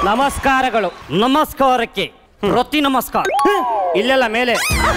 ನಮಸ್ಕಾರಗಳು ನಮಸ್ಕಾರಕ್ಕೆ ಪ್ರತಿ ನಮಸ್ಕಾರ ಇಲ್ಲೆಲ್ಲ ಮೇಲೆ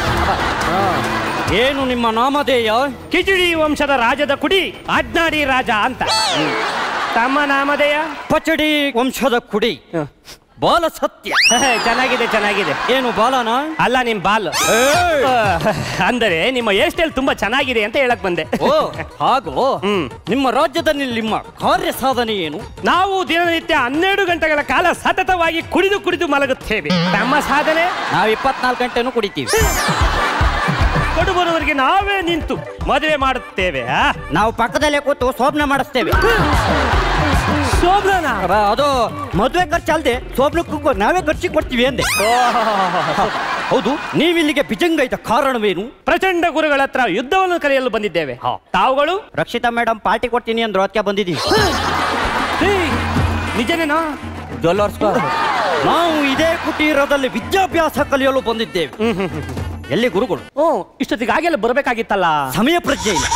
ಏನು ನಿಮ್ಮ ನಾಮಧೇಯ ಕಿಚಡಿ ವಂಶದ ರಾಜದ ಕುಡಿ ಅಜ್ಞಾಡಿ ರಾಜ ಅಂತ ತಮ್ಮ ನಾಮಧೇಯ ಪಚಡಿ ವಂಶದ ಕುಡಿ ಬಾಲ ಸತ್ಯ ಚೆನ್ನಾಗಿದೆ ಚೆನ್ನಾಗಿದೆ ಏನು ಬಾಲನ ಅಲ್ಲ ನಿಮ್ ಬಾಲ್ ಏಯ್! ಅಂದರೆ ನಿಮ್ಮ ಹೇರ್ ಸ್ಟೈಲ್ ತುಂಬಾ ಚೆನ್ನಾಗಿದೆ ಅಂತ ಹೇಳಕ್ ಬಂದೆ ಓ ಹಾಗೂ ಹ್ಮ್. ನಿಮ್ಮ ರಾಜ್ಯದಲ್ಲಿ ನಿಮ್ಮ ಕಾರ್ಯ ಸಾಧನೆ ಏನು ನಾವು ದಿನನಿತ್ಯ ಹನ್ನೆರಡು ಗಂಟೆಗಳ ಕಾಲ ಸತತವಾಗಿ ಕುಡಿದು ಕುಡಿದು ಮಲಗುತ್ತೇವೆ ನಮ್ಮ ಸಾಧನೆ ನಾವು ಇಪ್ಪತ್ನಾಲ್ಕು ಗಂಟೆನೂ ಕುಡಿತೀವಿ ಕೊಡು ಬರುವವರಿಗೆ ನಾವೇ ನಿಂತು ಮದುವೆ ಮಾಡುತ್ತೇವೆ ಆ? ನಾವು ಪಕ್ಕದಲ್ಲೇ ಕೂತು ಶೋಭನೆ ಮಾಡಿಸ್ತೇವೆ ಶೋಭನಾ ಅಬ್ಬಾ, ಅದು ಮದುವೆ ಖರ್ಚು ಅಲ್ಲದೆ ಶೋಭನಕ್ಕೂ ನಾವೇ ಖರ್ಚಿಗೆ ಕೊಡ್ತೀವಿ ಅಂದೆ ಹೌದು ನೀವಿಲ್ಲಿಗೆ ಬಿಜಂಗ ಇದ್ದ ಕಾರಣವೇನು ಪ್ರಚಂಡ ಗುರುಗಳ ಹತ್ರ ಯುದ್ಧವನ್ನು ಕಲಿಯಲು ಬಂದಿದ್ದೇವೆ ತಾವುಗಳು ರಕ್ಷಿತಾ ಮೇಡಮ್ ಪಾರ್ಟಿ ಕೊಡ್ತೀನಿ ಅಂದ್ರು ಅದಕ್ಕೆ ಬಂದಿದ್ದೀವಿ ಏಯ್, ನಿಜನೇನಾ ಜೊಲ್ಲರ್ಸ್ಕೊ. ನಾವು ಇದೇ ಕುಟೀರದಲ್ಲಿ ವಿದ್ಯಾಭ್ಯಾಸ ಕಲಿಯಲು ಬಂದಿದ್ದೇವೆ ಎಲ್ಲಿ ಗುರುಗಳು ಓ ಇಷ್ಟೊತ್ತಿಗೆ ಹಾಗೆಲ್ಲ ಬರ್ಬೇಕಾಗಿತ್ತಲ್ಲ ಸಮಯ ಪ್ರಜ್ಞೆ ಇಲ್ಲ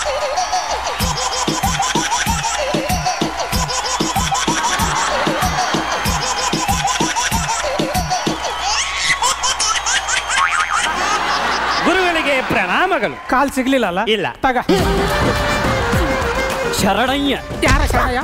ಗುರುಗಳಿಗೆ ಪ್ರಣಾಮಗಳು ಕಾಲ್ ಸಿಗ್ಲಿಲ್ಲ ಅಲ್ಲ ಇಲ್ಲ. ತಗ ಶರಣಯ್ಯ ಯಾರ ಶರಣಯ್ಯ?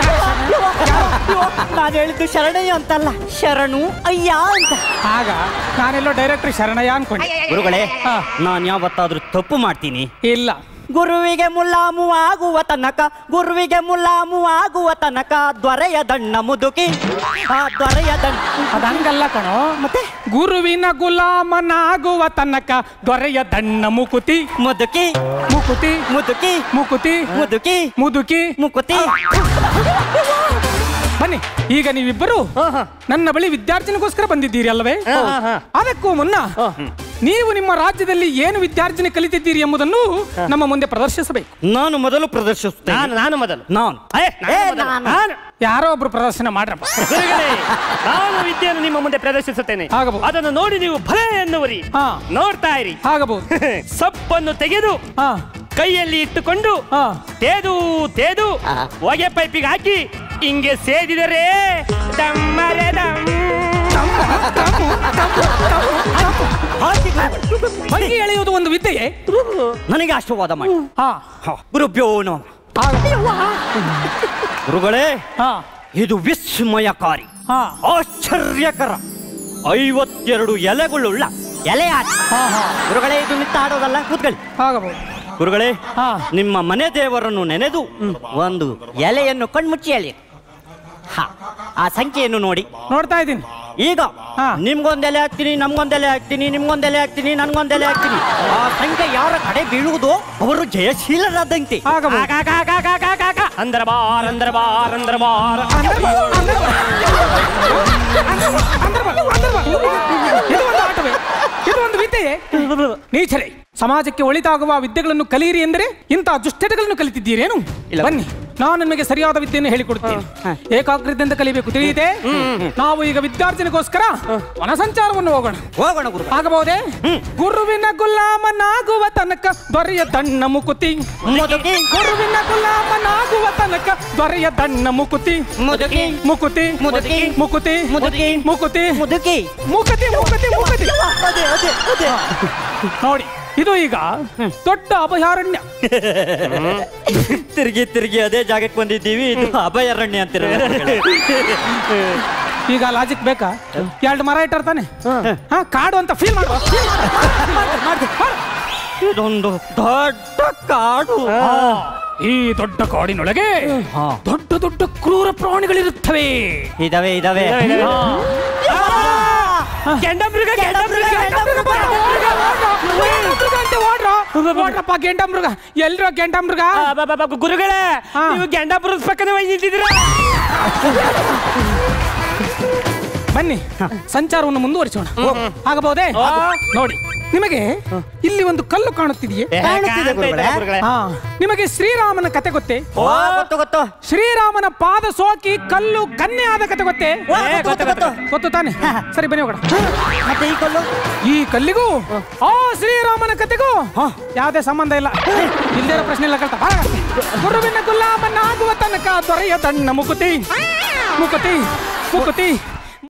ನಾನು ಹೇಳಿದ್ದು ಶರಣಯ್ಯ ಅಂತಲ್ಲ ಶರಣು ಅಯ್ಯ ಅಂತ ಆಗ ನಾನೆಲ್ಲೋ ಡೈರೆಕ್ಟರ್ ಶರಣಯ್ಯ ಅನ್ಕೊಂಡೆ ಗುರುಗಳೇ ಹಾ. ನಾನು ಯಾವತ್ತಾದ್ರೂ ತಪ್ಪು ಮಾಡ್ತೀನಿ ಇಲ್ಲ ಗುರುವಿಗೆ ಮುಲಾಮು ಆಗುವ ತನಕ ಗುರುವಿಗೆ ಮುಲಾಮು ಆಗುವ ತನಕ ದೊರೆಯ ದಣ್ಣ ಮುದುಕಿ ಆ ದೊರೆಯ ದಣ್ಣ ಅದ್ ಹಂಗಲ್ಲ ಕಣೋ ಮತ್ತೆ ಗುರುವಿನ ಗುಲಾಮನಾಗುವ ತನಕ ದೊರೆಯ ದಣ್ಣ ಮುಕುತಿ ಮುದುಕಿ ಮುಕುತಿ ಮುದುಕಿ ಮುಕುತಿ ಮುದುಕಿ ಮುದುಕಿ ಮುಕುತಿ ಬನ್ನಿ ಈಗ ನೀವಿಬ್ಬರು ನನ್ನ ಬಳಿ ವಿದ್ಯಾರ್ಜನೆಗೋಸ್ಕರ ಬಂದಿದ್ದೀರಿ ಅಲ್ಲವೇ ಹಾ, ಹಾ. ಅದಕ್ಕೂ ಮುನ್ನ ನೀವು ನಿಮ್ಮ ರಾಜ್ಯದಲ್ಲಿ ಏನು ವಿದ್ಯಾರ್ಜನೆ ಕಲಿತಿದ್ದೀರಿ ಎಂಬುದನ್ನು ನಮ್ಮ ಮುಂದೆ ಪ್ರದರ್ಶಿಸಬೇಕು ನಾನು ಮೊದಲು ಪ್ರದರ್ಶಿಸುತ್ತೇನೆ ನಾನು ನಾನು ಮೊದಲು ನಾನು ಏ, ನಾನು ಏ, ಮೊದಲು. ನಾನು. ನಾನು. ಯಾರೋ ಒಬ್ರು ಪ್ರದರ್ಶನ ಮಾಡ್ರಪ್ಪ ಗುರುಗಳೇ, ನಾನು ವಿದ್ಯೆಯನ್ನು ನಿಮ್ಮ ಮುಂದೆ ಪ್ರದರ್ಶಿಸುತ್ತೇನೆ ಆಗಬಹುದು. ಅದನ್ನು ನೋಡಿ ನೀವು ಭಲೆ ಎನ್ನುವರಿ ಹಾ. ನೋಡ್ತಾ ಇರಿ ಆಗಬಹುದು ಸಪ್ಪನ್ನು ತೆಗೆದು ಹಾ ಕೈಯಲ್ಲಿ ಇಟ್ಟುಕೊಂಡು ಹಾ ತೇದು ತೇದು ಹೊಗೆ ಪೈಪಿಗೆ ಹಾಕಿ ಹಿಂಗೆ ಸೇದಿದರೆ ದಮ್ಮರೆ ದಮ್. ಭಂಗಿ ಎಳೆಯುವುದು ಒಂದು ವಿದ್ಯೆಯೇ ನನಗೆ ಆಶೀರ್ವಾದ ಮಾಡಿ ಹಾ ಹ, ಗುರುಭ್ಯೋ ನಮಃ. ಆಗ- ಗುರುಗಳೇ ಹಾ ಇದು ವಿಸ್ಮಯಕಾರಿ ಹಾ ಆಶ್ಚರ್ಯಕರ ಐವತ್ತೆರಡು ಎಲೆಗಳುಳ್ಳ ಎಲೆ ಆಟ ಹಾ ಹಾ ಗುರುಗಳೇ ಇದು ನಿಂತ ಆಡೋದಲ್ಲ ಕೂತ್ಕೊಳ್ಳಿ ಆಗಬಹುದು ಗುರುಗಳೇ ಹಾ. ನಿಮ್ಮ ಮನೆ ದೇವರನ್ನು ನೆನೆದು ಒಂದು ಎಲೆಯನ್ನು ಕಣ್ಮುಚ್ಚಿ ಎಳೆ ಹಾ ಆ ಸಂಖ್ಯೆಯನ್ನು ನೋಡಿ ನೋಡ್ತಾ ಇದ್ದೀನಿ ಈಗ ಹಾ. ನಿಮ್ಗೊಂದ್ ಎಲೆ ಹಾಕ್ತೀನಿ ನಮ್ಗೊಂದ್ ಎಲೆ ಹಾಕ್ತೀನಿ ನಿಮ್ಗೊಂದ್ ಎಲೆ ಹಾಕ್ತೀನಿ ನನ್ಗೊಂದ್ ಎಲೆ ಹಾಕ್ತೀನಿ ಆ ಸಂಖ್ಯೆ ಯಾರ ಕಡೆ ಬೀಳುವುದೋ ಅವರು ಜಯಶೀಲರಾದಂತೆ ಆಗಬಹುದು ಆಗ, ಆಗ, ಆಗ, ಆಗ, ಆಗ, ಆಗ, ಆಗ. ಅಂದ್ರ ಬಾರ್ ಅಂದ್ರ ಬಾರ್ ಅಂದ್ರ ಬಾರ್ ಇದು ಒಂದು ಆಟವೇ ಇದು ಒಂದು ವಿದ್ಯೆಯೇ ನೀಚರೇ ಸಮಾಜಕ್ಕೆ ಒಳಿತಾಗುವ ವಿದ್ಯೆಗಳನ್ನು ಕಲಿಯಿರಿ ಎಂದರೆ ಇಂತಹ ದುಶ್ಚಟಗಳನ್ನು ಕಲಿತಿದ್ದೀರೇನು ಇಲ್ಲ. ಬನ್ನಿ ನಾನು ನಿಮಗೆ ಸರಿಯಾದ ವಿದ್ಯೆಯನ್ನು ಹೇಳಿಕೊಡುತ್ತೇನೆ ಏಕಾಗ್ರತೆಯಿಂದ ಕಲಿಬೇಕು ತಿಳಿಯಿತೆ ನಾವು ಈಗ ವಿದ್ಯಾರ್ಜನೆಗೋಸ್ಕರ ವನಸಂಚಾರವನ್ನು ಹೋಗೋಣ ಹೋಗೋಣ ಗುರು ಆಗಬಹುದೇ ಗುರುವಿನ ಗುಲಾಮನಾಗುವ ತನಕ ದೊರೆಯ ದಣ್ಣ ಮುಕುತಿ ಮುದುಕಿ ಗುರುವಿನ ಗುಲಾಮನಾಗುವ ತನಕ ದೊರೆಯ ದಣ್ಣ ಮುಕುತಿ ಮುದುಕಿ ಮುಕುತಿ ಮುದುಕಿ ಮುಕುತಿ ಮುದುಕಿ ಮುಕುತಿ ಮುದುಕಿ ಮುಕುತಿ ಮುಕುತಿ ಮುಕುತಿ ಅದೇ ಅದೇ ಅದೇ ನೋಡಿ ಇದು ಈಗ ದೊಡ್ಡ ಅಭಯಾರಣ್ಯ ತಿರುಗಿ ತಿರುಗಿ ಅದೇ ಜಾಗಕ್ಕೆ ಬಂದಿದ್ದೀವಿ ಇದು ಅಭಯಾರಣ್ಯ ಅಂತಿರೋ ಈಗ ಲಾಜಿಕ್ ಬೇಕಾ ಎರಡು ಮರ ಇಟ್ಟಿರ್ತಾನೆ ಹಾ ಕಾಡು ಅಂತ ಫೀಲ್ ಮಾಡು ಇದೊಂದು ದೊಡ್ಡ ಕಾಡು ಈ ದೊಡ್ಡ ಕಾಡಿನೊಳಗೆ ಹಾ. ದೊಡ್ಡ ದೊಡ್ಡ ಕ್ರೂರ ಪ್ರಾಣಿಗಳಿರುತ್ತವೆ ಇದಾವೆ ಇದಾವೆ ಕೆಂಡಮೃಗ ಕೆಂಡಮೃಗ ಓಡ್ರಪ್ಪ ಗೆಂಡ ಮೃಗ ಎಲ್ರೋ ಗೆಂಡ ಮೃಗ ಗುರುಗಳೇ ಹಾ. ನೀವು ಕೆಂಡಮೃಗ ಪಕ್ಕದ ಹೋಗಿ ನಿಂತಿದ್ದೀರಾ ಬನ್ನಿ ಸಂಚಾರವನ್ನು ಮುಂದುವರಿಸೋಣ ಆಗಬಹುದೇ ನೋಡಿ ನಿಮಗೆ ಇಲ್ಲಿ ಒಂದು ಕಲ್ಲು ಕಾಣುತ್ತಿದೆಯೇ ಕಾಣುತ್ತಿದೆ ಗುರುಗಳೇ. ಗುರುಗಳೇ. ಹಾ ನಿಮಗೆ ಶ್ರೀರಾಮನ ಕತೆ ಗೊತ್ತೇ ಓ, ಗೊತ್ತು ಗೊತ್ತು ಶ್ರೀರಾಮನ ಪಾದ ಸೋಕಿ ಕಲ್ಲು ಕನ್ನೆ ಆದ ಕತೆ ಗೊತ್ತೇ ಓ, ಗೊತ್ತು, ಗೊತ್ತು, ಗೊತ್ತು. ಗೊತ್ತು ತಾನೆ ಸರಿ ಬನ್ನಿ ಹೋಗೋಣ ಮತ್ತೆ ಈ ಕಲ್ಲು ಈ ಕಲ್ಲಿಗೂ ಆ ಶ್ರೀರಾಮನ ಕತೆಗೂ ಹಾ. ಯಾವುದೇ ಸಂಬಂಧ ಇಲ್ಲ ಇಲ್ದೇ ಇರೋ ಪ್ರಶ್ನೆ ಇಲ್ಲ ಕಳ್ತ ಗುರುವಿನ ಗುಲಾಮನಾಗುವ ತನಕ ದೊರೆಯ ತಣ್ಣ ಮುಕುತಿ ಮುಕುತಿ ಮುಕುತಿ